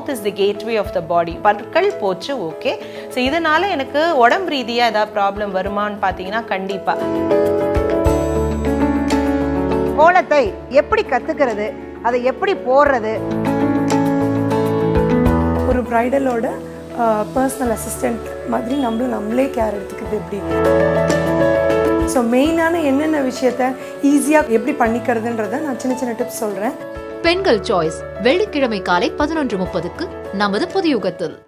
mouth is the gateway of the body பற்கள் போச்சு okay so இதனால எனக்கு உடம்பு ரீதியாக ஏதாவது ப்ராப்ளம் வருமான்னு பார்த்தீங்கன்னா கண்டிப்பாக கோலத்தை எப்படி கத்துக்கிறது அதை எப்படி போடுறது ஒரு ப்ரைடலோட பர்சனல் அசிஸ்டண்ட் மாதிரி நம்மளும் நம்மளே கேர் எடுத்துக்கிறது எப்படி ஸோ மெயினான என்னென்ன விஷயத்த ஈஸியாக எப்படி பண்ணிக்கிறதுன்றத நான் சின்ன சின்ன டிப்ஸ் சொல்கிறேன் பெண்கள் சாய்ஸ் வெள்ளிக்கிழமை காலை பதினொன்று முப்பதுக்கு நமது புதியுகத்தில்